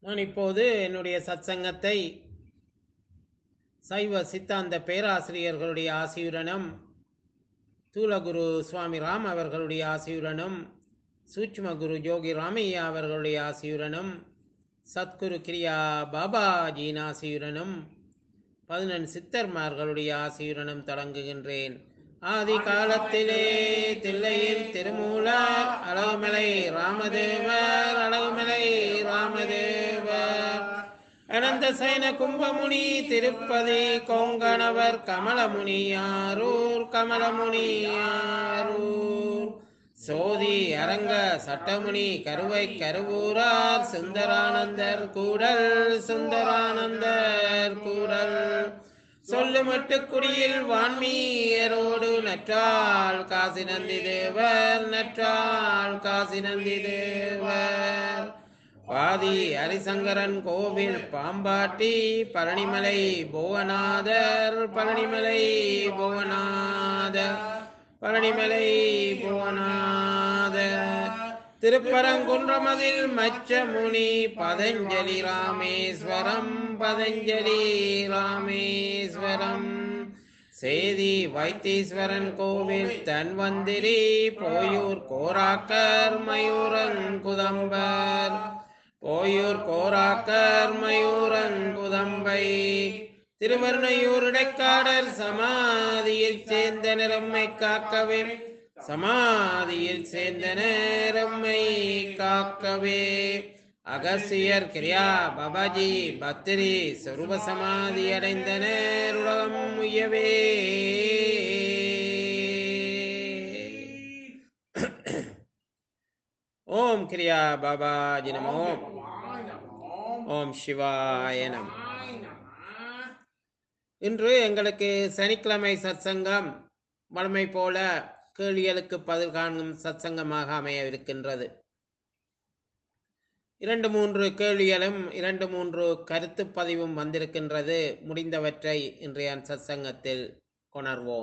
நான் இப்போது என்னுடைய சத்சங்கத்தை சைவ சித்தாந்த பேராசிரியர்களுடைய ஆசியுடனும் தூலகுரு சுவாமி ராம் அவர்களுடைய ஆசியுடனும் சூட்சும குரு ஜோகி ராமையா அவர்களுடைய ஆசியுடனும் சத்குரு கிரியா பாபாஜியின் ஆசியுடனும் பதினெண் சித்தர்மார்களுடைய ஆசியுடனும் தொடங்குகின்றேன் ஆதி காலத்திலே தில்லையில் திருமூலர் அழகுமலை ராமதேவர் அழகுமலை ராமதேவர் அனந்த சைன கும்பமுனி திருப்பதி கொங்கணவர் கமலமுனி ஆரூர் கமலமுனி ஆரூர் சோதி அரங்க சட்டமுனி கருவை கருவூரார் சுந்தரானந்தர் கூடல் சுந்தரானந்தர் கூடல் சொல்லுமட்டு குடியில் வான்மீயரோடு நற்றாள் காசி நந்தி தேவர் நற்றாள் காசி நந்தி தேவர் பாதி ஹரிசங்கரன் கோவில் பாம்பாட்டி பழனிமலை புவனாதர் பழனிமலை புவனாதர் பழனிமலை புவனாதர் திருப்பரங்குன்றமதில் மச்சமுனி பதஞ்சலி ராமேஸ்வரம் பதஞ்சலி ராமேஸ்வரம் சேதி வைத்தீஸ்வரன் கோவில் தன்வந்திரி போயூர் கோராக்கர் மயூரங்குதம்பர் போயூர் கோராக்கர் மயூரங்குதம்பை திருவருணையூர் இடைக்காடர் சமாதியில் சேர்ந்த நிறம்மை காக்கவே சமாதியில் சேர்ந்த நேரம்மை காக்கவே அகசியர் கிரியா பாபாஜி பத்திரி சொருப சமாதி அடைந்த நேருலகம் உயவே ஓம் கிரியா பாபாஜி நமோ ஓம் சிவாய நம இன்று எங்களுக்கு சனிக்கிழமை சத்சங்கம் வழமை போல கேள்விகளுக்கு பதில் காணும் சத்சங்கமாக அமைய இருக்கின்றது இரண்டு மூன்று கேள்விகளும் இரண்டு மூன்று கருத்து பதிவும் வந்திருக்கின்றது முடிந்தவற்றை இன்றைய சத்சங்கத்தில் கொணர்வோம்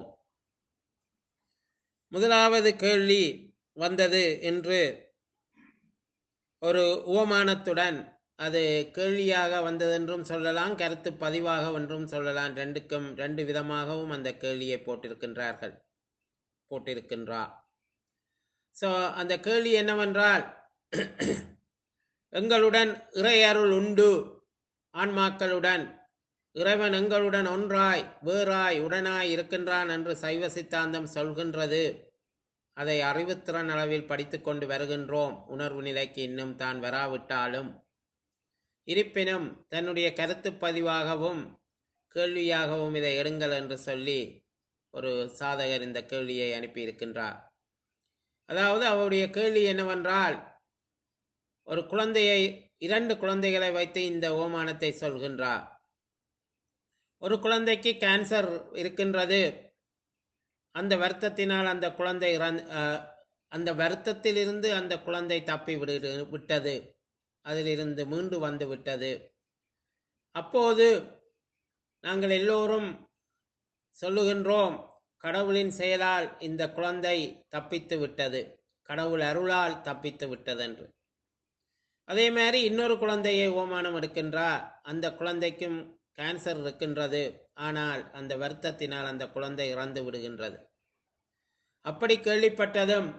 முதலாவது கேள்வி வந்தது என்று ஒரு உவமானத்துடன் அது கேள்வியாக வந்ததென்றும் சொல்லலாம் கருத்து பதிவாக என்றும் சொல்லலாம் ரெண்டுக்கும் ரெண்டு விதமாகவும் அந்த கேள்வியை போட்டிருக்கின்றார்கள் போட்டிருக்கின்றார் ஸோ அந்த கேள்வி என்னவென்றால் எங்களுடன் இறையருள் உண்டு ஆன்மாக்களுடன் இறைவன் எங்களுடன் ஒன்றாய் வேறாய் உடனாய் இருக்கின்றான் என்று சைவ சித்தாந்தம் சொல்கின்றது அதை அறிவுத்திறன் அளவில் படித்து கொண்டு வருகின்றோம் உணர்வு நிலைக்கு இன்னும் தான் வராவிட்டாலும் இருப்பினும் தன்னுடைய கருத்து பதிவாகவும் கேள்வியாகவும் இதை எடுங்கள் என்று சொல்லி ஒரு சாதகர் இந்த கேள்வியை அனுப்பியிருக்கின்றார் அதாவது அவருடைய கேள்வி என்னவென்றால் ஒரு குழந்தையை இரண்டு குழந்தைகளை வைத்து இந்த ஓமானத்தை சொல்கின்றார் ஒரு குழந்தைக்கு கேன்சர் இருக்கின்றது அந்த வருத்தத்தினால் அந்த குழந்தை அந்த வருத்தத்திலிருந்து அந்த குழந்தை தப்பி விடு விட்டது அதிலிருந்து மீண்டு வந்து விட்டது அப்போது நாங்கள் எல்லோரும் சொல்லுகின்றோம் கடவுளின் செயலால் இந்த குழந்தை தப்பித்து விட்டது கடவுள் அருளால் தப்பித்து விட்டது என்று அதே மாதிரி இன்னொரு குழந்தையை ஓமானம் எடுக்கின்றார் அந்த குழந்தைக்கும் கேன்சர் இருக்கின்றது ஆனால் அந்த வருத்தத்தினால் அந்த குழந்தை இறந்து விடுகின்றது அப்படி கேள்விப்பட்டதும்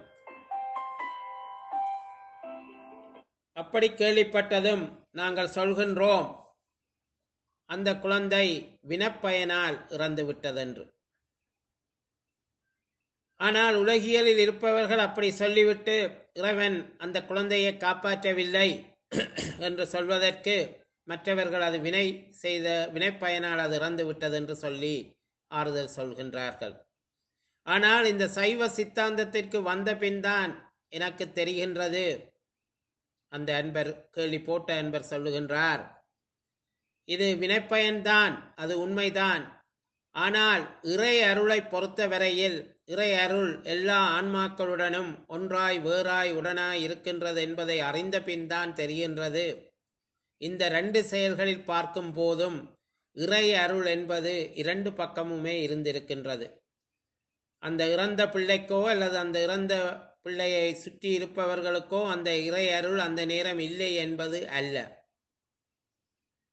அப்படி கேள்விப்பட்டதும் நாங்கள் சொல்கின்றோம் அந்த குழந்தை வினப்பயனால் இறந்து விட்டதென்று ஆனால் உலகியலில் இருப்பவர்கள் அப்படி சொல்லிவிட்டு இறைவன் அந்த குழந்தையை காப்பாற்றவில்லை என்று சொல்வதற்கு மற்றவர்கள் அது வினை செய்த வினைப்பயனால் அது இறந்து விட்டது என்று சொல்லி ஆறுதல் சொல்கின்றார்கள் ஆனால் இந்த சைவ சித்தாந்தத்திற்கு வந்த பின் தான் எனக்கு தெரிகின்றது அந்த அன்பர் கேள்வி போட்ட அன்பர் சொல்லுகின்றார் இது வினைப்பயன்தான் அது உண்மைதான் ஆனால் இறை அருளை பொறுத்த வரையில் இறை அருள் எல்லா ஆன்மாக்களுடனும் ஒன்றாய் வேறாய் உடனாய் இருக்கின்றது என்பதை அறிந்த பின் தான் தெரிகின்றது இந்த ரெண்டு செயல்களில் பார்க்கும் போதும் இறை அருள் என்பது இரண்டு பக்கமுமே இருந்திருக்கின்றது அந்த இறந்த பிள்ளைக்கோ அல்லது அந்த இறந்த பிள்ளையை சுற்றி இருப்பவர்களுக்கோ அந்த இறை அருள் அந்த நேரம் இல்லை என்பது அல்ல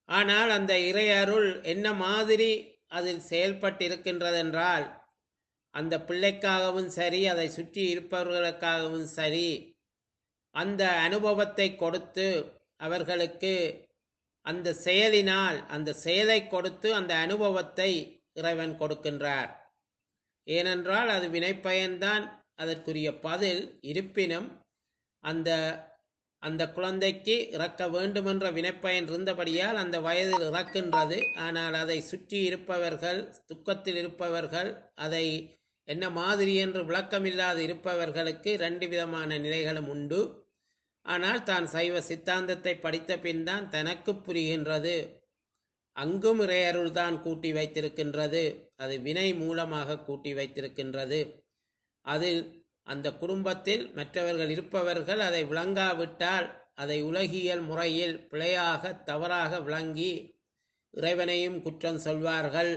ஆனால் அந்த இறையருள் என்ன மாதிரி அதில் செயல்பட்டிருக்கின்றதென்றால் அந்த பிள்ளைக்காகவும் சரி அதை சுற்றி இருப்பவர்களுக்காகவும் சரி அந்த அனுபவத்தை கொடுத்து அவர்களுக்கு அந்த செயலினால் அந்த செயலை கொடுத்து அந்த அனுபவத்தை இறைவன் கொடுக்கின்றார் ஏனென்றால் அது வினைப்பயன்தான் அதற்குரிய பதில் இருப்பினும் அந்த அந்த குழந்தைக்கு இறக்க வேண்டுமென்ற வினைப்பயன் இருந்தபடியால் அந்த வயதில் இறக்கின்றது ஆனால் அதை சுற்றி இருப்பவர்கள் துக்கத்தில் இருப்பவர்கள் அதை என்ன மாதிரி என்று விளக்கமில்லாது இருப்பவர்களுக்கு ரெண்டு விதமான நிலைகளும் உண்டு ஆனால் தான் சைவ சித்தாந்தத்தை படித்த பின் தான் தனக்கு புரிகின்றது அங்கும் இறையருள் தான் கூட்டி வைத்திருக்கின்றது அது வினை மூலமாக கூட்டி வைத்திருக்கின்றது அதில் அந்த குடும்பத்தில் மற்றவர்கள் இருப்பவர்கள் அதை விளங்காவிட்டால் அதை உலகியல் முறையில் பிழையாக தவறாக விளங்கி இறைவனையும் குற்றம் சொல்வார்கள்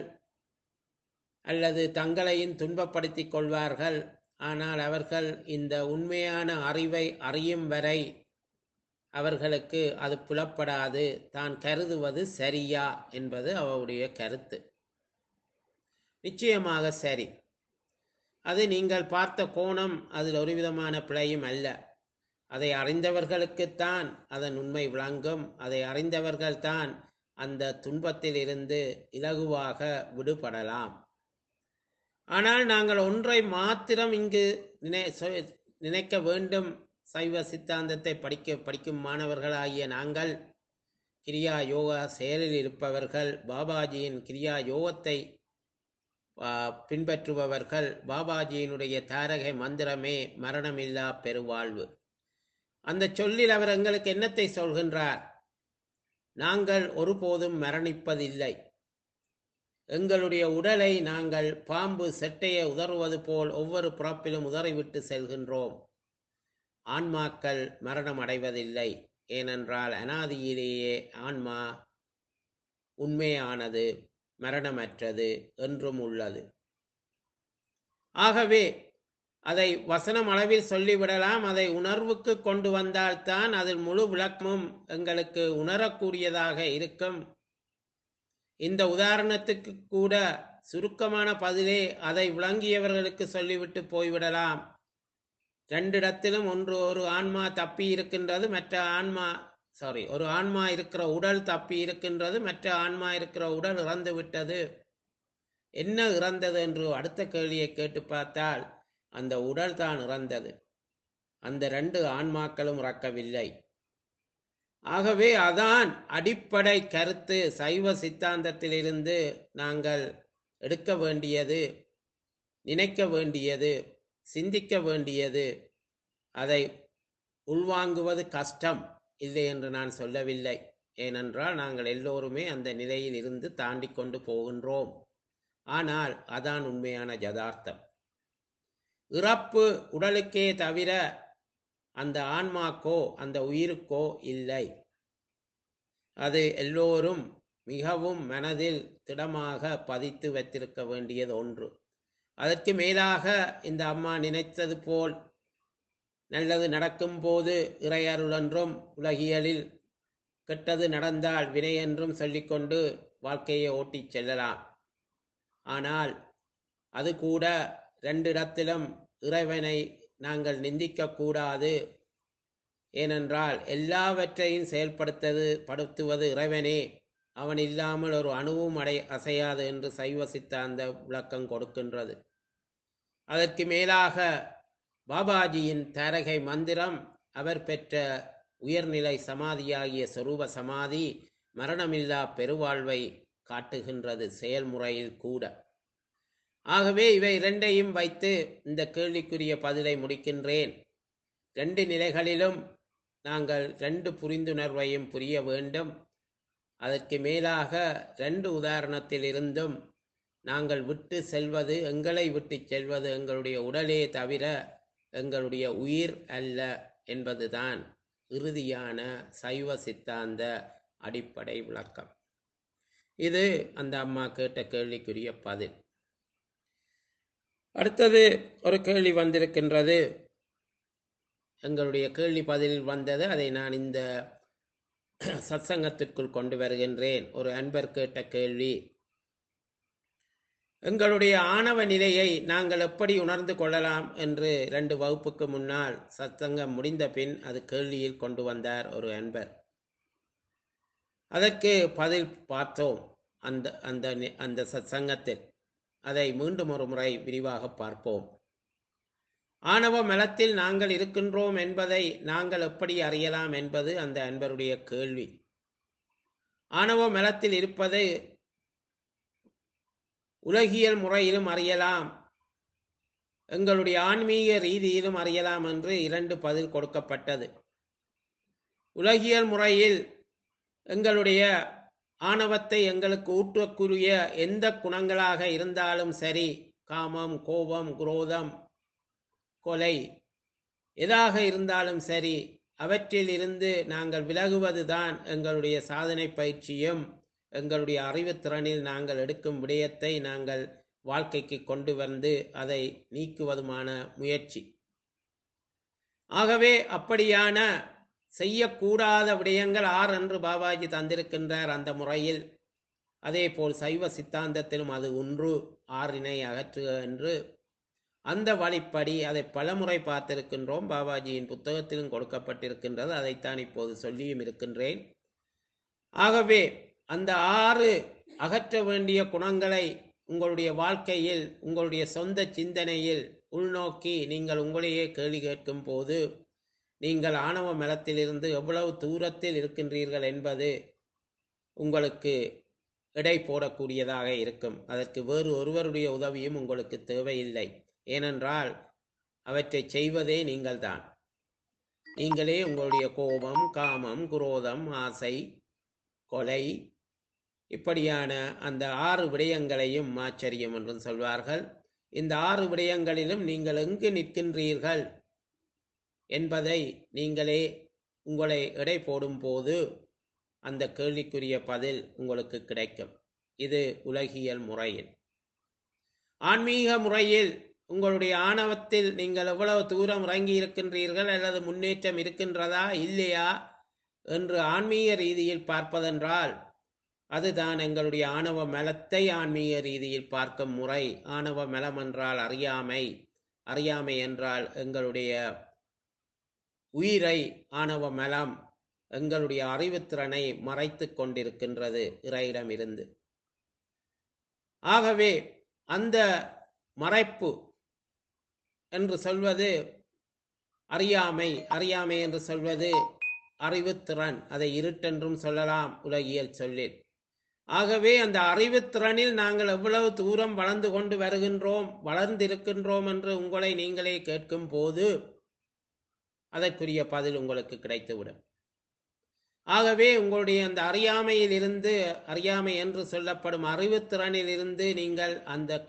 அல்லது தங்களையும் துன்பப்படுத்திக் கொள்வார்கள் ஆனால் அவர்கள் இந்த உண்மையான அறிவை அறியும் வரை அவர்களுக்கு அது புலப்படாது தான் கருதுவது சரியா என்பது அவருடைய கருத்து நிச்சயமாக சரி அது நீங்கள் பார்த்த கோணம் அதில் ஒரு விதமான பிழையும் அல்ல அதை அறிந்தவர்களுக்குத்தான் அதன் உண்மை விளங்கும் அதை அறிந்தவர்கள்தான் அந்த துன்பத்தில் இருந்து இலகுவாக விடுபடலாம் ஆனால் நாங்கள் ஒன்றை மாத்திரம் இங்கு நினை சொ- நினைக்க வேண்டும் சைவ சித்தாந்தத்தை படிக்க படிக்கும் மாணவர்களாகிய நாங்கள் கிரியா யோகா செயலில் இருப்பவர்கள் பாபாஜியின் கிரியா யோகத்தை ஆ, பின்பற்றுபவர்கள் பாபாஜியினுடைய தாரகை மந்திரமே மரணமில்லா பெருவாழ்வு அந்த சொல்லில் அவர் எங்களுக்கு என்னத்தை சொல்கின்றார் நாங்கள் ஒருபோதும் மரணிப்பதில்லை எங்களுடைய உடலை நாங்கள் பாம்பு செட்டையை உதறுவது போல் ஒவ்வொரு பிறப்பிலும் உதறிவிட்டு செல்கின்றோம் ஆன்மாக்கள் மரணம் அடைவதில்லை ஏனென்றால் அனாதியிலேயே ஆன்மா உண்மையானது மரணமற்றது என்றும் உள்ளது ஆகவே அதை வசனம் அளவில் சொல்லிவிடலாம் அதை உணர்வுக்கு கொண்டு வந்தால்தான் அதில் முழு விளக்கமும் எங்களுக்கு உணரக்கூடியதாக இருக்கும் இந்த உதாரணத்துக்கு கூட சுருக்கமான பதிலே அதை விளங்கியவர்களுக்கு சொல்லிவிட்டு போய்விடலாம் ரெண்டிடத்திலும் ஒன்று ஒரு ஆன்மா தப்பி இருக்கின்றது மற்ற ஆன்மா சாரி ஒரு ஆன்மா இருக்கிற உடல் தப்பி இருக்கின்றது மற்ற ஆன்மா இருக்கிற உடல் இறந்து விட்டது என்ன இறந்தது என்று அடுத்த கேள்வியை கேட்டு பார்த்தால் அந்த உடல் தான் இறந்தது அந்த ரெண்டு ஆன்மாக்களும் இறக்கவில்லை ஆகவே அதான் அடிப்படை கருத்து சைவ சித்தாந்தத்திலிருந்து நாங்கள் எடுக்க வேண்டியது நினைக்க வேண்டியது சிந்திக்க வேண்டியது அதை உள்வாங்குவது கஷ்டம் இல்லை என்று நான் சொல்லவில்லை ஏனென்றால் நாங்கள் எல்லோருமே அந்த நிலையில் இருந்து தாண்டி கொண்டு போகின்றோம் ஆனால் அதான் உண்மையான யதார்த்தம் இறப்பு உடலுக்கே தவிர அந்த ஆன்மாக்கோ அந்த உயிருக்கோ இல்லை அது எல்லோரும் மிகவும் மனதில் திடமாக பதித்து வைத்திருக்க வேண்டியது ஒன்று அதற்கு மேலாக இந்த அம்மா நினைத்தது போல் நல்லது நடக்கும் போது இறையருள் என்றும் உலகியலில் கெட்டது நடந்தால் வினை என்றும் சொல்லிக்கொண்டு வாழ்க்கையை ஓட்டிச் செல்லலாம் ஆனால் அது கூட ரெண்டு இடத்திலும் இறைவனை நாங்கள் நிந்திக்க கூடாது ஏனென்றால் எல்லாவற்றையும் செயல்படுத்தது படுத்துவது இறைவனே அவன் இல்லாமல் ஒரு அணுவும் அடை அசையாது என்று சைவ சித்தாந்த விளக்கம் கொடுக்கின்றது அதற்கு மேலாக பாபாஜியின் தாரகை மந்திரம் அவர் பெற்ற உயர்நிலை சமாதியாகிய சொரூப சமாதி மரணமில்லா பெருவாழ்வை காட்டுகின்றது செயல்முறையில் கூட ஆகவே இவை இரண்டையும் வைத்து இந்த கேள்விக்குரிய பதிலை முடிக்கின்றேன் ரெண்டு நிலைகளிலும் நாங்கள் ரெண்டு புரிந்துணர்வையும் புரிய வேண்டும் அதற்கு மேலாக ரெண்டு உதாரணத்தில் இருந்தும் நாங்கள் விட்டு செல்வது எங்களை விட்டு செல்வது எங்களுடைய உடலே தவிர எங்களுடைய உயிர் அல்ல என்பதுதான் இறுதியான சைவ சித்தாந்த அடிப்படை விளக்கம் இது அந்த அம்மா கேட்ட கேள்விக்குரிய பதில் அடுத்தது ஒரு கேள்வி வந்திருக்கின்றது எங்களுடைய கேள்வி பதிலில் வந்தது அதை நான் இந்த சத்சங்கத்திற்குள் கொண்டு வருகின்றேன் ஒரு அன்பர் கேட்ட கேள்வி எங்களுடைய ஆணவ நிலையை நாங்கள் எப்படி உணர்ந்து கொள்ளலாம் என்று ரெண்டு வகுப்புக்கு முன்னால் சத்சங்கம் முடிந்த பின் அது கேள்வியில் கொண்டு வந்தார் ஒரு அன்பர் அதற்கு பதில் பார்த்தோம் அந்த அந்த நி- அந்த சத்சங்கத்தில் அதை மீண்டும் ஒரு முறை விரிவாக பார்ப்போம் ஆணவ மலத்தில் நாங்கள் இருக்கின்றோம் என்பதை நாங்கள் எப்படி அறியலாம் என்பது அந்த அன்பருடைய கேள்வி ஆணவ மலத்தில் இருப்பது உலகியல் முறையிலும் அறியலாம் எங்களுடைய ஆன்மீக ரீதியிலும் அறியலாம் என்று இரண்டு பதில் கொடுக்கப்பட்டது உலகியல் முறையில் எங்களுடைய ஆணவத்தை எங்களுக்கு ஊற்றக்கூடிய எந்த குணங்களாக இருந்தாலும் சரி காமம் கோபம் குரோதம் கொலை எதாக இருந்தாலும் சரி அவற்றில் இருந்து நாங்கள் விலகுவதுதான் எங்களுடைய சாதனை பயிற்சியும் எங்களுடைய அறிவுத்திறனில் நாங்கள் எடுக்கும் விடயத்தை நாங்கள் வாழ்க்கைக்கு கொண்டு வந்து அதை நீக்குவதுமான முயற்சி ஆகவே அப்படியான செய்யக்கூடாத விடயங்கள் ஆறு என்று பாபாஜி தந்திருக்கின்றார் அந்த முறையில் அதே போல் சைவ சித்தாந்தத்திலும் அது ஒன்று ஆறினை அகற்றுக என்று அந்த வழிப்படி அதை பலமுறை பார்த்திருக்கின்றோம் பாபாஜியின் புத்தகத்திலும் கொடுக்கப்பட்டிருக்கின்றது அதைத்தான் இப்போது சொல்லியும் இருக்கின்றேன் ஆகவே அந்த ஆறு அகற்ற வேண்டிய குணங்களை உங்களுடைய வாழ்க்கையில் உங்களுடைய சொந்த சிந்தனையில் உள்நோக்கி நீங்கள் உங்களையே கேள்வி கேட்கும் போது நீங்கள் ஆணவ மலத்திலிருந்து எவ்வளவு தூரத்தில் இருக்கின்றீர்கள் என்பது உங்களுக்கு எடை போடக்கூடியதாக இருக்கும் அதற்கு வேறு ஒருவருடைய உதவியும் உங்களுக்கு தேவையில்லை ஏனென்றால் அவற்றை செய்வதே நீங்கள்தான் நீங்களே உங்களுடைய கோபம் காமம் குரோதம் ஆசை கொலை இப்படியான அந்த ஆறு விடயங்களையும் ஆச்சரியம் என்றும் சொல்வார்கள் இந்த ஆறு விடயங்களிலும் நீங்கள் எங்கு நிற்கின்றீர்கள் என்பதை நீங்களே உங்களை எடை போடும் போது அந்த கேள்விக்குரிய பதில் உங்களுக்கு கிடைக்கும் இது உலகியல் முறையில் ஆன்மீக முறையில் உங்களுடைய ஆணவத்தில் நீங்கள் எவ்வளவு தூரம் இறங்கி இருக்கின்றீர்கள் அல்லது முன்னேற்றம் இருக்கின்றதா இல்லையா என்று ஆன்மீக ரீதியில் பார்ப்பதென்றால் அதுதான் எங்களுடைய ஆணவ மலத்தை ஆன்மீக ரீதியில் பார்க்கும் முறை ஆணவ மலம் என்றால் அறியாமை அறியாமை என்றால் எங்களுடைய உயிரை ஆணவ மலம் எங்களுடைய அறிவுத்திறனை மறைத்து கொண்டிருக்கின்றது இறையிடமிருந்து ஆகவே அந்த மறைப்பு என்று சொல்வது அறியாமை அறியாமை என்று சொல்வது அறிவுத்திறன் அதை இருட்டென்றும் சொல்லலாம் உலகியல் சொல்லில் ஆகவே அந்த அறிவுத்திறனில் நாங்கள் எவ்வளவு தூரம் வளர்ந்து கொண்டு வருகின்றோம் வளர்ந்திருக்கின்றோம் என்று உங்களை நீங்களே கேட்கும் போது அதற்குரிய பதில் உங்களுக்கு கிடைத்துவிடும் ஆகவே உங்களுடைய அந்த அறியாமையில் இருந்து அறியாமை என்று சொல்லப்படும் அறிவுத்திறனில் இருந்து நீங்கள் அந்த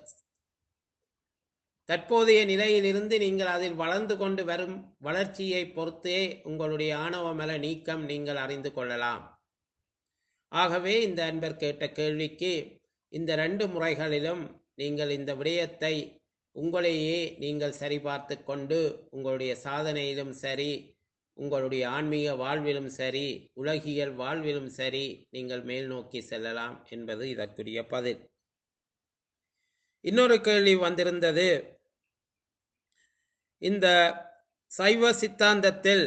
தற்போதைய நிலையிலிருந்து நீங்கள் அதில் வளர்ந்து கொண்டு வரும் வளர்ச்சியை பொறுத்தே உங்களுடைய ஆணவமல நீக்கம் நீங்கள் அறிந்து கொள்ளலாம் ஆகவே இந்த அன்பர் கேட்ட கேள்விக்கு இந்த ரெண்டு முறைகளிலும் நீங்கள் இந்த விடயத்தை உங்களையே நீங்கள் சரிபார்த்து கொண்டு உங்களுடைய சாதனையிலும் சரி உங்களுடைய ஆன்மீக வாழ்விலும் சரி உலகியல் வாழ்விலும் சரி நீங்கள் மேல் நோக்கி செல்லலாம் என்பது இதற்குரிய பதில் இன்னொரு கேள்வி வந்திருந்தது இந்த சைவ சித்தாந்தத்தில்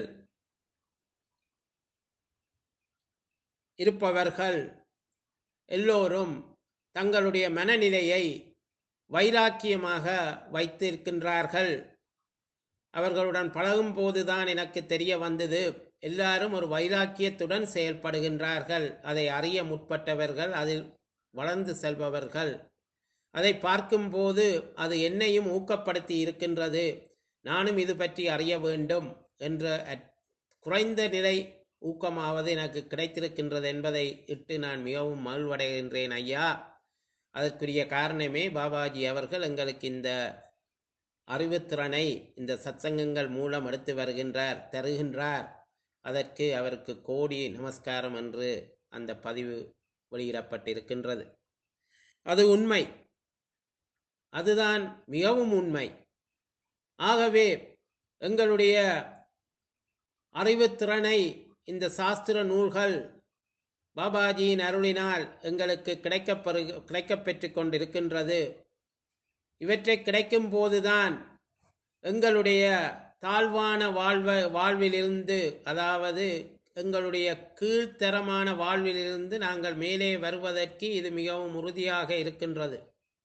இருப்பவர்கள் எல்லோரும் தங்களுடைய மனநிலையை வைராக்கியமாக வைத்திருக்கின்றார்கள் அவர்களுடன் பழகும் போதுதான் எனக்கு தெரிய வந்தது எல்லாரும் ஒரு வைராக்கியத்துடன் செயல்படுகின்றார்கள் அதை அறிய முற்பட்டவர்கள் அதில் வளர்ந்து செல்பவர்கள் அதை பார்க்கும்போது அது என்னையும் ஊக்கப்படுத்தி இருக்கின்றது நானும் இது பற்றி அறிய வேண்டும் என்ற அற்- குறைந்த நிலை ஊக்கமாவது எனக்கு கிடைத்திருக்கின்றது என்பதை இட்டு நான் மிகவும் மகிழ்வடைகின்றேன் ஐயா அதற்குரிய காரணமே பாபாஜி அவர்கள் எங்களுக்கு இந்த அறிவுத்திறனை இந்த சத்சங்கங்கள் மூலம் எடுத்து வருகின்றார் தருகின்றார் அதற்கு அவருக்கு கோடி நமஸ்காரம் என்று அந்த பதிவு வெளியிடப்பட்டிருக்கின்றது அது உண்மை அதுதான் மிகவும் உண்மை ஆகவே எங்களுடைய அறிவுத்திறனை இந்த சாஸ்திர நூல்கள் பாபாஜியின் அருளினால் எங்களுக்கு கிடைக்கப்பெறு கிடைக்கப்பெற்று கொண்டிருக்கின்றது இவற்றை கிடைக்கும் போதுதான் எங்களுடைய தாழ்வான வாழ்வ வாழ்விலிருந்து அதாவது எங்களுடைய கீழ்த்தரமான வாழ்விலிருந்து நாங்கள் மேலே வருவதற்கு இது மிகவும் உறுதியாக இருக்கின்றது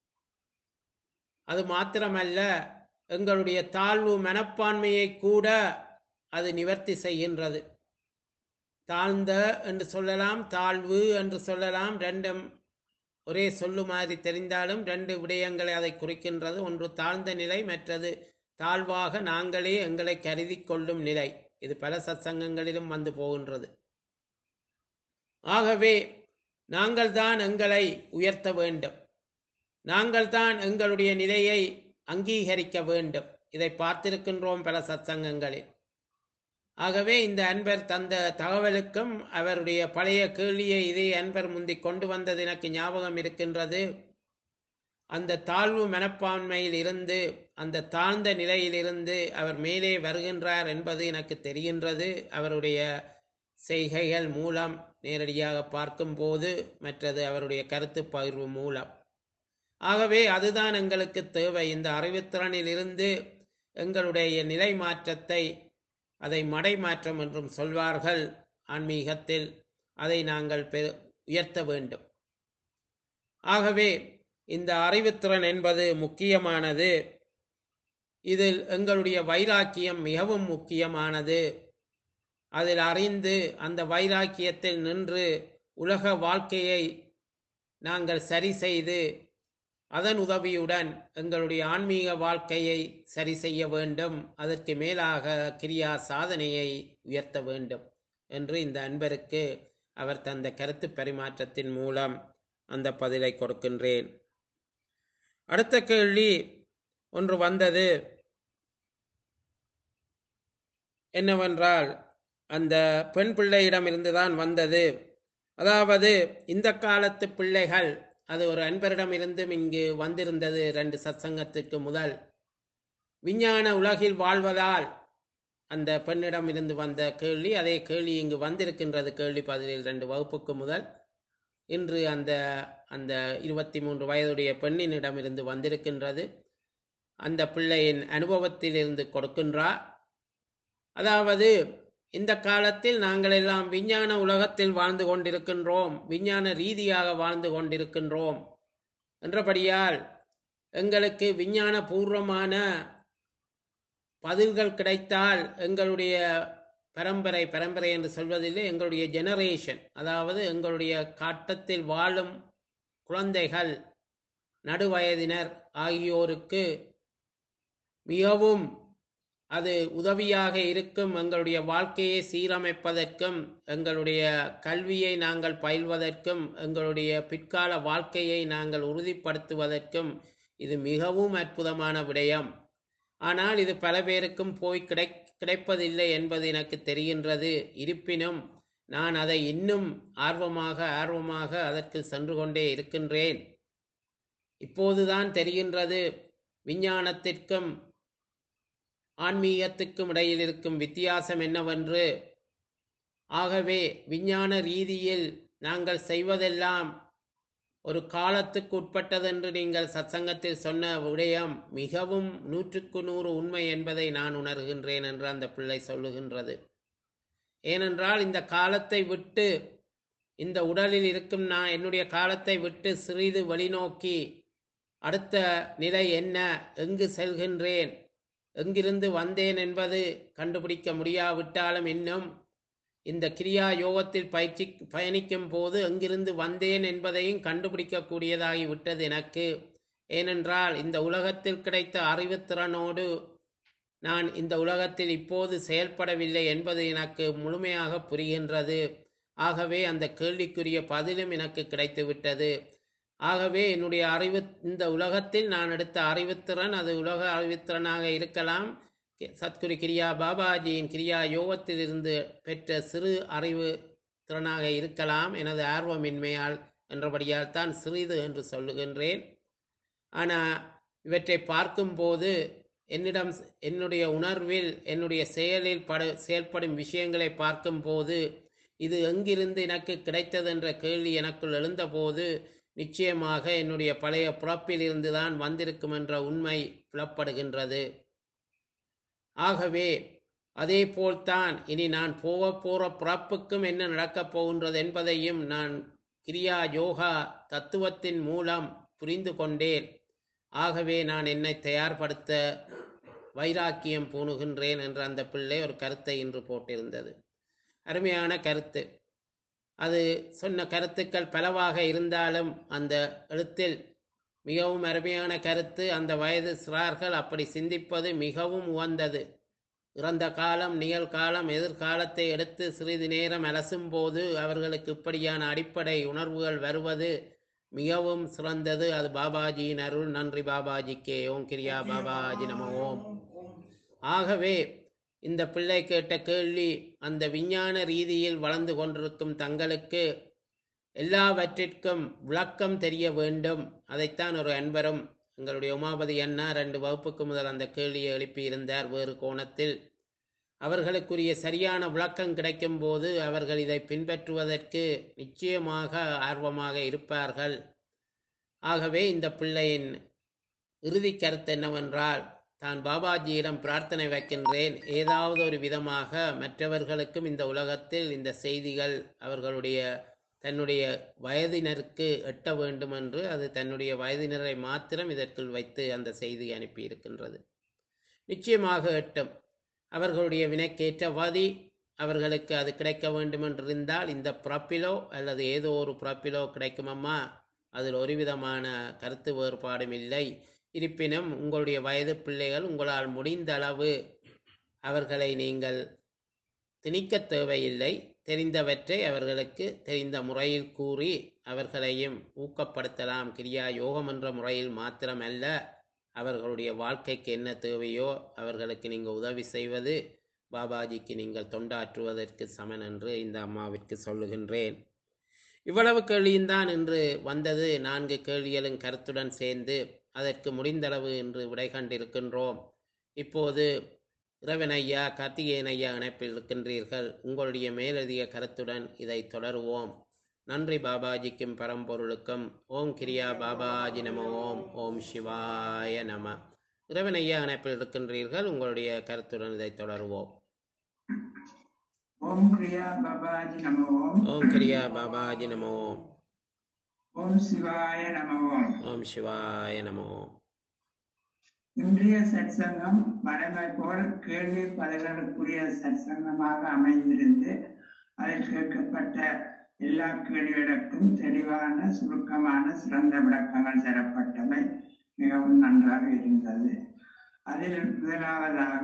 அது மாத்திரமல்ல எங்களுடைய தாழ்வு மனப்பான்மையை கூட அது நிவர்த்தி செய்கின்றது தாழ்ந்த என்று சொல்லலாம் தாழ்வு என்று சொல்லலாம் ரெண்டும் ஒரே சொல்லு மாதிரி தெரிந்தாலும் ரெண்டு விடயங்களை அதை குறிக்கின்றது ஒன்று தாழ்ந்த நிலை மற்றது தாழ்வாக நாங்களே எங்களை கருதி கொள்ளும் நிலை இது பல சத்சங்கங்களிலும் வந்து போகின்றது ஆகவே நாங்கள் தான் எங்களை உயர்த்த வேண்டும் நாங்கள் தான் எங்களுடைய நிலையை அங்கீகரிக்க வேண்டும் இதை பார்த்திருக்கின்றோம் பல சத்சங்கங்களில் ஆகவே இந்த அன்பர் தந்த தகவலுக்கும் அவருடைய பழைய கேள்வியை இதே அன்பர் முந்தி கொண்டு வந்தது எனக்கு ஞாபகம் இருக்கின்றது அந்த தாழ்வு மனப்பான்மையில் இருந்து அந்த தாழ்ந்த நிலையிலிருந்து அவர் மேலே வருகின்றார் என்பது எனக்கு தெரிகின்றது அவருடைய செய்கைகள் மூலம் நேரடியாக பார்க்கும்போது மற்றது அவருடைய கருத்து பகிர்வு மூலம் ஆகவே அதுதான் எங்களுக்கு தேவை இந்த அறிவுத்திறனில் இருந்து எங்களுடைய நிலை மாற்றத்தை அதை மடை மாற்றம் என்றும் சொல்வார்கள் ஆன்மீகத்தில் அதை நாங்கள் பெ- உயர்த்த வேண்டும் ஆகவே இந்த அறிவுத்திறன் என்பது முக்கியமானது இதில் எங்களுடைய வைராக்கியம் மிகவும் முக்கியமானது அதில் அறிந்து அந்த வைராக்கியத்தில் நின்று உலக வாழ்க்கையை நாங்கள் சரி செய்து அதன் உதவியுடன் எங்களுடைய ஆன்மீக வாழ்க்கையை சரி செய்ய வேண்டும் அதற்கு மேலாக கிரியா சாதனையை உயர்த்த வேண்டும் என்று இந்த அன்பருக்கு அவர் தந்த கருத்து பரிமாற்றத்தின் மூலம் அந்த பதிலை கொடுக்கின்றேன் அடுத்த கேள்வி ஒன்று வந்தது என்னவென்றால் அந்த பெண் பிள்ளையிடமிருந்து தான் வந்தது அதாவது இந்த காலத்து பிள்ளைகள் அது ஒரு அன்பரிடம் இருந்தும் இங்கு வந்திருந்தது ரெண்டு சத்சங்கத்துக்கு முதல் விஞ்ஞான உலகில் வாழ்வதால் அந்த பெண்ணிடம் இருந்து வந்த கேள்வி அதே கேள்வி இங்கு வந்திருக்கின்றது கேள்வி பதிலில் ரெண்டு வகுப்புக்கு முதல் இன்று அந்த அந்த இருபத்தி மூன்று வயதுடைய பெண்ணினிடம் இருந்து வந்திருக்கின்றது அந்த பிள்ளையின் அனுபவத்தில் இருந்து கொடுக்கின்றார் அதாவது இந்த காலத்தில் நாங்கள் எல்லாம் விஞ்ஞான உலகத்தில் வாழ்ந்து கொண்டிருக்கின்றோம் விஞ்ஞான ரீதியாக வாழ்ந்து கொண்டிருக்கின்றோம் என்றபடியால் எங்களுக்கு விஞ்ஞான பூர்வமான பதில்கள் கிடைத்தால் எங்களுடைய பரம்பரை பரம்பரை என்று சொல்வதில்லை எங்களுடைய ஜெனரேஷன் அதாவது எங்களுடைய காட்டத்தில் வாழும் குழந்தைகள் நடுவயதினர் ஆகியோருக்கு மிகவும் அது உதவியாக இருக்கும் எங்களுடைய வாழ்க்கையை சீரமைப்பதற்கும் எங்களுடைய கல்வியை நாங்கள் பயில்வதற்கும் எங்களுடைய பிற்கால வாழ்க்கையை நாங்கள் உறுதிப்படுத்துவதற்கும் இது மிகவும் அற்புதமான விடயம் ஆனால் இது பல பேருக்கும் போய் கிடை கிடைப்பதில்லை என்பது எனக்கு தெரிகின்றது இருப்பினும் நான் அதை இன்னும் ஆர்வமாக ஆர்வமாக அதற்கு சென்று கொண்டே இருக்கின்றேன் இப்போதுதான் தெரிகின்றது விஞ்ஞானத்திற்கும் ஆன்மீகத்துக்கும் இடையில் இருக்கும் வித்தியாசம் என்னவென்று ஆகவே விஞ்ஞான ரீதியில் நாங்கள் செய்வதெல்லாம் ஒரு காலத்துக்கு உட்பட்டதென்று நீங்கள் சத்சங்கத்தில் சொன்ன விடயம் மிகவும் நூற்றுக்கு நூறு உண்மை என்பதை நான் உணர்கின்றேன் என்று அந்த பிள்ளை சொல்லுகின்றது ஏனென்றால் இந்த காலத்தை விட்டு இந்த உடலில் இருக்கும் நான் என்னுடைய காலத்தை விட்டு சிறிது வெளிநோக்கி அடுத்த நிலை என்ன எங்கு செல்கின்றேன் எங்கிருந்து வந்தேன் என்பது கண்டுபிடிக்க முடியாவிட்டாலும் இன்னும் இந்த கிரியா யோகத்தில் பயிற்சி பயணிக்கும் போது எங்கிருந்து வந்தேன் என்பதையும் கண்டுபிடிக்கக்கூடியதாகி விட்டது எனக்கு ஏனென்றால் இந்த உலகத்தில் கிடைத்த அறிவுத்திறனோடு நான் இந்த உலகத்தில் இப்போது செயல்படவில்லை என்பது எனக்கு முழுமையாக புரிகின்றது ஆகவே அந்த கேள்விக்குரிய பதிலும் எனக்கு கிடைத்து விட்டது ஆகவே என்னுடைய அறிவு இந்த உலகத்தில் நான் எடுத்த அறிவுத்திறன் அது உலக அறிவுத்திறனாக இருக்கலாம் சத்குரு கிரியா பாபாஜியின் கிரியா யோகத்திலிருந்து பெற்ற சிறு அறிவு திறனாக இருக்கலாம் எனது ஆர்வமின்மையால் என்றபடியால் தான் சிறிது என்று சொல்லுகின்றேன் ஆனால் இவற்றை பார்க்கும்போது என்னிடம் என்னுடைய உணர்வில் என்னுடைய செயலில் பட செயல்படும் விஷயங்களை பார்க்கும்போது இது எங்கிருந்து எனக்கு கிடைத்தது என்ற கேள்வி எனக்குள் எழுந்தபோது நிச்சயமாக என்னுடைய பழைய பிறப்பில் இருந்துதான் வந்திருக்கும் என்ற உண்மை புலப்படுகின்றது ஆகவே அதே போல்தான் இனி நான் போக போற பிறப்புக்கும் என்ன நடக்கப் போகின்றது என்பதையும் நான் கிரியா யோகா தத்துவத்தின் மூலம் புரிந்து கொண்டேன் ஆகவே நான் என்னை தயார்படுத்த வைராக்கியம் பூணுகின்றேன் என்ற அந்த பிள்ளை ஒரு கருத்தை இன்று போட்டிருந்தது அருமையான கருத்து அது சொன்ன கருத்துக்கள் பலவாக இருந்தாலும் அந்த எழுத்தில் மிகவும் அருமையான கருத்து அந்த வயது சிறார்கள் அப்படி சிந்திப்பது மிகவும் உகந்தது இறந்த காலம் நிகழ்காலம் எதிர்காலத்தை எடுத்து சிறிது நேரம் அலசும் போது அவர்களுக்கு இப்படியான அடிப்படை உணர்வுகள் வருவது மிகவும் சிறந்தது அது பாபாஜியின் அருள் நன்றி பாபாஜிக்கே ஓம் கிரியா பாபாஜி நம ஓம் ஆகவே இந்த பிள்ளை கேட்ட கேள்வி அந்த விஞ்ஞான ரீதியில் வளர்ந்து கொண்டிருக்கும் தங்களுக்கு எல்லாவற்றிற்கும் விளக்கம் தெரிய வேண்டும் அதைத்தான் ஒரு அன்பரும் எங்களுடைய உமாபதி அண்ணா ரெண்டு வகுப்புக்கு முதல் அந்த கேள்வியை எழுப்பியிருந்தார் வேறு கோணத்தில் அவர்களுக்குரிய சரியான விளக்கம் கிடைக்கும் போது அவர்கள் இதை பின்பற்றுவதற்கு நிச்சயமாக ஆர்வமாக இருப்பார்கள் ஆகவே இந்த பிள்ளையின் இறுதி கருத்து என்னவென்றால் தான் பாபாஜியிடம் பிரார்த்தனை வைக்கின்றேன் ஏதாவது ஒரு விதமாக மற்றவர்களுக்கும் இந்த உலகத்தில் இந்த செய்திகள் அவர்களுடைய தன்னுடைய வயதினருக்கு எட்ட வேண்டும் என்று அது தன்னுடைய வயதினரை மாத்திரம் இதற்குள் வைத்து அந்த செய்தி அனுப்பி இருக்கின்றது நிச்சயமாக எட்டும் அவர்களுடைய வினைக்கேற்றவாதி அவர்களுக்கு அது கிடைக்க வேண்டும் என்றிருந்தால் இந்த பிறப்பிலோ அல்லது ஏதோ ஒரு பிறப்பிலோ கிடைக்குமம்மா அதில் ஒரு விதமான கருத்து வேறுபாடும் இல்லை இருப்பினும் உங்களுடைய வயது பிள்ளைகள் உங்களால் முடிந்த அளவு அவர்களை நீங்கள் திணிக்க தேவையில்லை தெரிந்தவற்றை அவர்களுக்கு தெரிந்த முறையில் கூறி அவர்களையும் ஊக்கப்படுத்தலாம் கிரியா யோகம் என்ற முறையில் மாத்திரமல்ல அவர்களுடைய வாழ்க்கைக்கு என்ன தேவையோ அவர்களுக்கு நீங்கள் உதவி செய்வது பாபாஜிக்கு நீங்கள் தொண்டாற்றுவதற்கு சமன் என்று இந்த அம்மாவிற்கு சொல்லுகின்றேன் இவ்வளவு கேள்வியும் தான் இன்று வந்தது நான்கு கேள்விகளும் கருத்துடன் சேர்ந்து அதற்கு முடிந்தளவு இன்று விடை கண்டிருக்கின்றோம் இப்போது இறைவன் ஐயா கார்த்திகேயன் ஐயா இணைப்பில் இருக்கின்றீர்கள் உங்களுடைய மேலதிக கருத்துடன் இதை தொடருவோம் நன்றி பாபாஜிக்கும் பரம்பொருளுக்கும் ஓம் கிரியா பாபாஜி நம ஓம் ஓம் சிவாய நம இறைவன் ஐயா இணைப்பில் இருக்கின்றீர்கள் உங்களுடைய கருத்துடன் இதை தொடருவோம் ஓம் கிரியா பாபாஜி நம ஓம் ஓம் கிரியா பாபாஜி நம ஓம் ஓம் சிவாய நம ஓம் ஓம் சிவாய நம ஓம் இன்றைய சத்சங்கம் வழமை போல் கேள்வி பதில்களுக்குரிய சத்சங்கமாக அமைந்திருந்து அதில் கேட்கப்பட்ட எல்லா கேள்விகளுக்கும் தெளிவான சுருக்கமான சிறந்த விளக்கங்கள் தரப்பட்டவை மிகவும் நன்றாக இருந்தது அதில் முதலாவதாக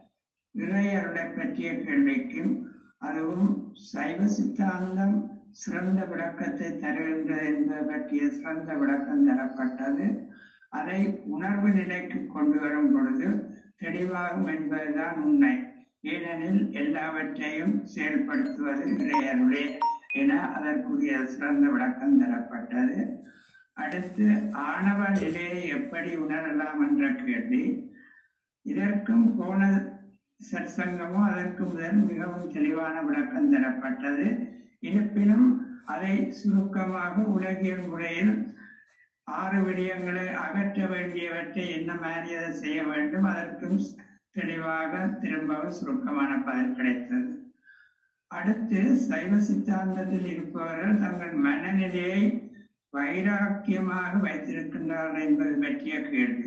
இறையருளை பற்றிய கேள்விக்கும் அதுவும் சைவ சித்தாந்தம் சிறந்த விளக்கத்தை தருகின்றது என்பது பற்றிய சிறந்த விளக்கம் தரப்பட்டது அதை உணர்வு நிலைக்கு கொண்டு வரும் பொழுது தெளிவாகும் என்பதுதான் உண்மை ஏனெனில் எல்லாவற்றையும் செயல்படுத்துவது இறையருளே என அதற்குரிய சிறந்த விளக்கம் தரப்பட்டது அடுத்து ஆணவ நிலையை எப்படி உணரலாம் என்ற கேள்வி இதற்கும் போன சற்சங்கமோ அதற்கு முதல் மிகவும் தெளிவான விளக்கம் தரப்பட்டது இருப்பினும் அதை சுருக்கமாக உலகியல் முறையில் ஆறு விடயங்களை அகற்ற வேண்டியவற்றை என்ன மாதிரி அதை செய்ய வேண்டும் அதற்கும் தெளிவாக திரும்பவும் சுருக்கமான பதில் கிடைத்தது அடுத்து சைவ சித்தாந்தத்தில் இருப்பவர்கள் தங்கள் மனநிலையை வைராக்கியமாக வைத்திருக்கின்றார்கள் என்பது பற்றிய கேள்வி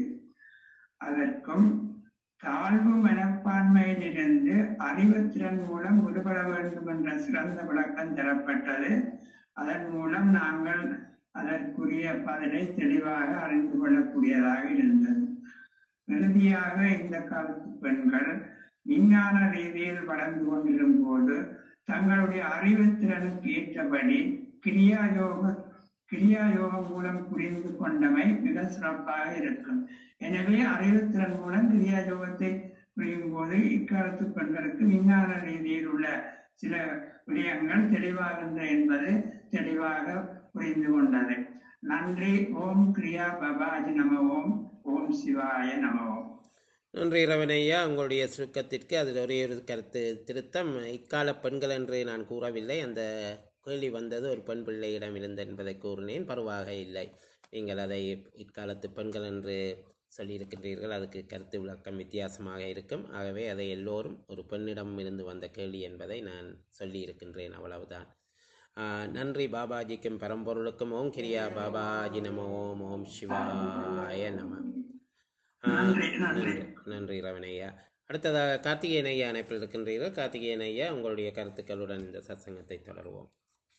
அதற்கும் தாழ்வு மனப்பான்மையிலிருந்து அறிவுத்திறன் மூலம் விடுபட வேண்டும் என்ற சிறந்த விளக்கம் தரப்பட்டது அதன் மூலம் நாங்கள் அதற்குரிய பதிலை தெளிவாக அறிந்து கொள்ளக்கூடியதாக இருந்தது இறுதியாக இந்த காலத்து பெண்கள் விஞ்ஞான ரீதியில் வளர்ந்து கொண்டிருக்கும் போது தங்களுடைய அறிவுத்திறனுக்கு ஏற்றபடி கிரியா யோக கிரியா யோகம் மூலம் புரிந்து கொண்டமை மிக சிறப்பாக இருக்கும் எனவே அறிவுத்திறன் மூலம் கிரியா யோகத்தை புரியும் போது இக்காலத்து பெண்களுக்கு விஞ்ஞான ரீதியில் உள்ள சில விடயங்கள் தெளிவாகின்ற என்பது தெளிவாக புரிந்து கொண்டது நன்றி ஓம் கிரியா பபாஜி நம ஓம் ஓம் சிவாய நம ஓம் நன்றி ரவணையா உங்களுடைய சுருக்கத்திற்கு அதில் ஒரே ஒரு கருத்து திருத்தம் இக்கால பெண்கள் என்று நான் கூறவில்லை அந்த கேள்வி வந்தது ஒரு பெண் பிள்ளையிடம் இருந்து என்பதை கூறினேன் பருவாக இல்லை நீங்கள் அதை இக்காலத்து பெண்கள் என்று சொல்லியிருக்கின்றீர்கள் அதுக்கு கருத்து விளக்கம் வித்தியாசமாக இருக்கும் ஆகவே அதை எல்லோரும் ஒரு பெண்ணிடம் இருந்து வந்த கேள்வி என்பதை நான் சொல்லியிருக்கின்றேன் அவ்வளவுதான் ஆஹ் நன்றி பாபாஜிக்கும் பரம்பொருளுக்கும் ஓம் கிரியா பாபாஜி நம ஓம் ஓம் சிவாய நம ஆஹ் நன்றி நன்றி நன்றி நன்றி ரவணையா அடுத்ததாக கார்த்திகேயன் ஐயா அணைப்பில் இருக்கின்றீர்கள் கார்த்திகேயன் ஐயா உங்களுடைய கருத்துக்களுடன் இந்த சத்சங்கத்தை தொடருவோம்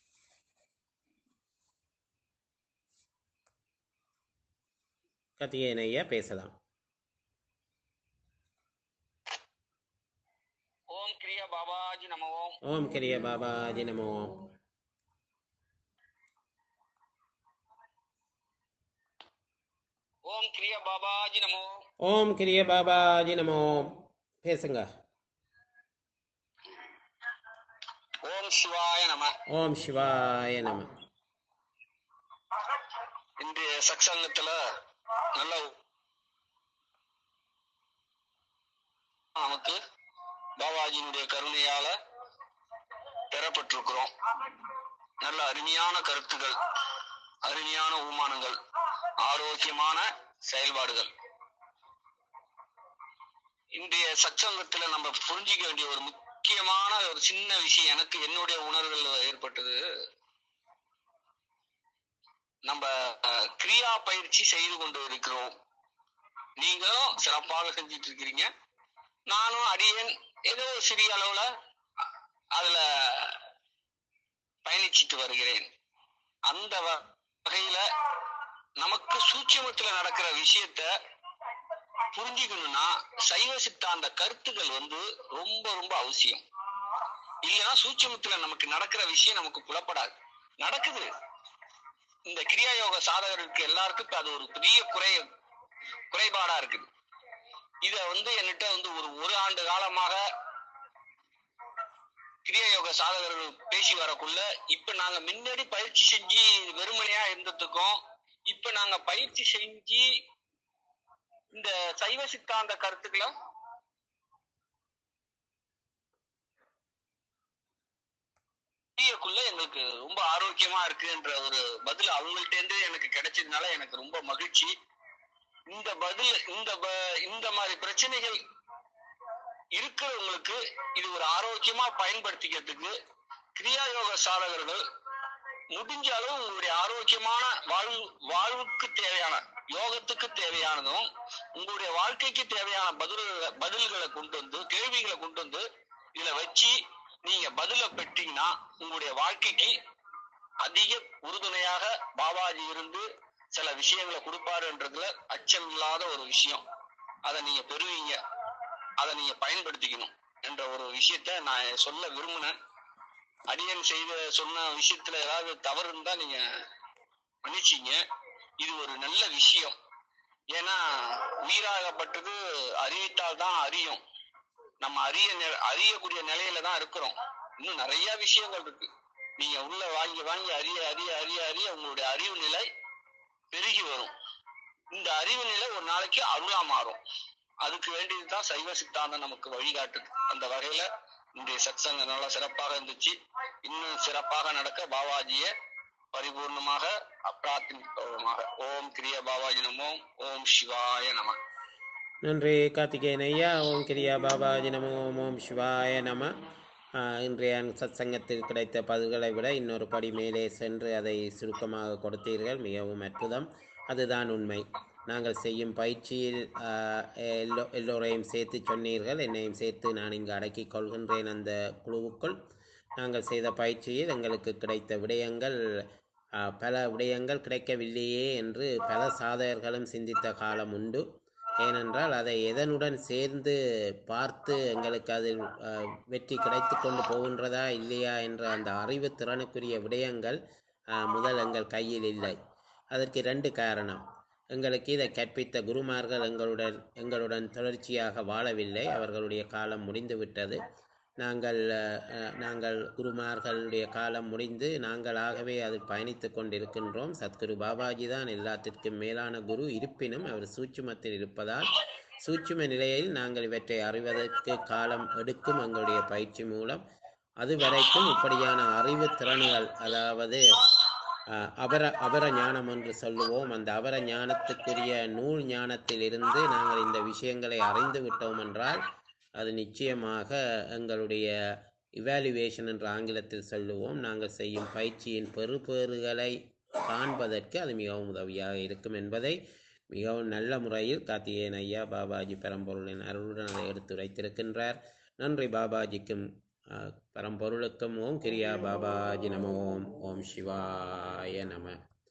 கார்த்திகேயன் ஐயா பேசலாம் ஓம் கிரியா பாபாஜி நம ஓம் ஓம் கிரிய பாபாஜி நமோ ஓம் கிரியா பாபாஜி நமோ ஓம் கிரிய பாபாஜி நமோ பேசுங்க ஓம் சிவாய நம ஓம் சிவாய நம இன்றைய சத்சங்கத்துல நல்ல நமக்கு பாபாஜியினுடைய கருணையால பெறப்பட்டிருக்கிறோம் நல்ல அருமையான கருத்துகள் அருமையான ஊமானங்கள் ஆரோக்கியமான செயல்பாடுகள் இன்றைய சச்சங்கத்துல நம்ம புரிஞ்சிக்க வேண்டிய ஒரு முக்கியமான ஒரு சின்ன விஷயம் எனக்கு என்னுடைய உணர்வுகள் ஏற்பட்டது நம்ம அஹ், கிரியா பயிற்சி செய்து கொண்டு இருக்கிறோம் நீங்களும் சிறப்பாக செஞ்சிட்டு இருக்கிறீங்க நானும் அடியேன் ஏதோ ஒரு சிறிய அளவுல அ- அதுல பயணிச்சிட்டு வருகிறேன் அந்த வ- வகையில நமக்கு சூட்சுமத்துல நடக்கிற விஷயத்த புரிஞ்சுக்கணும்னா சைவ சித்தாந்த கருத்துக்கள் வந்து ரொம்ப ரொம்ப அவசியம் இல்லைன்னா சூட்சுமத்துல நமக்கு நடக்கிற விஷயம் நமக்கு புலப்படாது நடக்குது இந்த கிரியா யோக சாதகருக்கு எல்லாருக்கும் இப்ப அது ஒரு பெரிய குறை குறைபாடா இருக்குது இத வந்து என்கிட்ட வந்து ஒரு ஒரு ஆண்டு காலமாக கிரியா யோக சாதகர்கள் பேசி வரக்குள்ள இப்ப நாங்க முன்னாடி பயிற்சி செஞ்சு வெறுமனையா இருந்ததுக்கும் இப்ப நாங்க பயிற்சி செஞ்சு இந்த சைவ சித்தாந்த கருத்துக்களை புரியக்குள்ள எங்களுக்கு ரொம்ப ஆரோக்கியமா இருக்குன்ற ஒரு பதில் அவங்கள்ட்ட இருந்து எனக்கு கிடைச்சதுனால எனக்கு ரொம்ப மகிழ்ச்சி இந்த பதில் இந்த ப- இந்த மாதிரி பிரச்சனைகள் இருக்கிறவங்களுக்கு இது ஒரு ஆரோக்கியமா பயன்படுத்திக்கிறதுக்கு கிரியா யோக சாதகர்கள் முடிஞ்ச அளவு உங்களுடைய ஆரோக்கியமான வாழ்வு வாழ்வுக்கு தேவையான யோகத்துக்கு தேவையானதும் உங்களுடைய வாழ்க்கைக்கு தேவையான பதில்களை பதில்களை கொண்டு வந்து கேள்விகளை கொண்டு வந்து இதுல வச்சு நீங்க பதில பெற்றீங்கன்னா உங்களுடைய வாழ்க்கைக்கு அதிக உறுதுணையாக பாபாஜி இருந்து சில விஷயங்களை கொடுப்பாருன்றதுல அச்சம் இல்லாத ஒரு விஷயம் அதை நீங்க பெறுவீங்க அதை நீங்க பயன்படுத்திக்கணும் என்ற ஒரு விஷயத்த நான் சொல்ல விரும்பினேன் அடியன் செய்த சொன்ன விஷயத்துல ஏதாவது தவறு இருந்தா நீங்க மன்னிச்சீங்க இது ஒரு நல்ல விஷயம் ஏன்னா உயிராகப்பட்டது அறிவித்தால் தான் அறியும் நம்ம அறிய நி- அறியக்கூடிய நிலையில தான் இருக்கிறோம் இன்னும் நிறைய விஷயங்கள் இருக்கு நீங்க உள்ள வாங்கி வாங்கி அறிய அறிய அறிய அறிய உங்களுடைய அறிவு நிலை பெருகி வரும் இந்த அறிவு நிலை ஒரு நாளைக்கு அருளா மாறும் அதுக்கு வேண்டியதுதான் சைவ சித்தாந்தம் நமக்கு வழிகாட்டுது அந்த வகையில இன்றைய சத்சங்கம் நல்லா சிறப்பாக இருந்துச்சு இன்னும் சிறப்பாக நடக்க பாபாஜியை பரிபூர்ணமாக அப்பிரார்த்தமாக ஓம் கிரிய பாபாஜி நமோ ஓம் சிவாய நம நன்றி கார்த்திகேயன் ஐயா ஓம் கிரியா பாபாஜி நமோ ஓம் ஓம் சிவாய நம ஆஹ், இன்றைய சத்சங்கத்தில் கிடைத்த பதில்களை விட இன்னொரு படி மேலே சென்று அதை சுருக்கமாக கொடுத்தீர்கள் மிகவும் அற்புதம் அதுதான் உண்மை நாங்கள் செய்யும் பயிற்சியில் ஆஹ், எல்லோ எல்லோரையும் சேர்த்து சொன்னீர்கள் என்னையும் சேர்த்து நான் இங்கு அடக்கிக் கொள்கின்றேன் அந்த குழுவுக்குள் நாங்கள் செய்த பயிற்சியில் எங்களுக்கு கிடைத்த விடயங்கள் ஆஹ், பல விடயங்கள் கிடைக்கவில்லையே என்று பல சாதகர்களும் சிந்தித்த காலம் உண்டு ஏனென்றால் அதை எதனுடன் சேர்ந்து பார்த்து எங்களுக்கு அதில் அஹ், வெற்றி கிடைத்து கொண்டு போகின்றதா இல்லையா என்ற அந்த அறிவு திறனுக்குரிய விடயங்கள் அஹ், முதல் எங்கள் கையில் இல்லை அதற்கு ரெண்டு காரணம் எங்களுக்கு இதை கற்பித்த குருமார்கள் எங்களுடன் எங்களுடன் தொடர்ச்சியாக வாழவில்லை அவர்களுடைய காலம் முடிந்துவிட்டது நாங்கள் அஹ், அஹ், நாங்கள் குருமார்களுடைய காலம் முடிந்து நாங்களாகவே அதில் பயணித்து கொண்டிருக்கின்றோம் சத்குரு பாபாஜி தான் எல்லாத்திற்கும் மேலான குரு இருப்பினும் அவர் சூட்சுமத்தில் இருப்பதால் சூட்சும நிலையில் நாங்கள் இவற்றை அறிவதற்கு காலம் எடுக்கும் எங்களுடைய பயிற்சி மூலம் அது வரைக்கும் இப்படியான அறிவு திறன்கள் அதாவது அஹ், அபர அபர ஞானம் என்று சொல்லுவோம் அந்த அபர ஞானத்துக்குரிய நூல் ஞானத்தில் இருந்து நாங்கள் இந்த விஷயங்களை அறிந்து விட்டோம் என்றால் அது நிச்சயமாக எங்களுடைய இவாலுவேஷன் என்ற ஆங்கிலத்தில் சொல்லுவோம் நாங்கள் செய்யும் பயிற்சியின் பெறுபேறுகளை காண்பதற்கு அது மிகவும் உதவியாக இருக்கும் என்பதை மிகவும் நல்ல முறையில் கார்த்திகேயன் ஐயா பாபாஜி பெரம்பொருளின் அருளுடன் அதை எடுத்துரைத்திருக்கின்றார் நன்றி பாபாஜிக்கும் அஹ், பரம்பொருளுக்கும் ஓம் கிரியா பாபாஜி நம ஓம் ஓம் சிவாய நம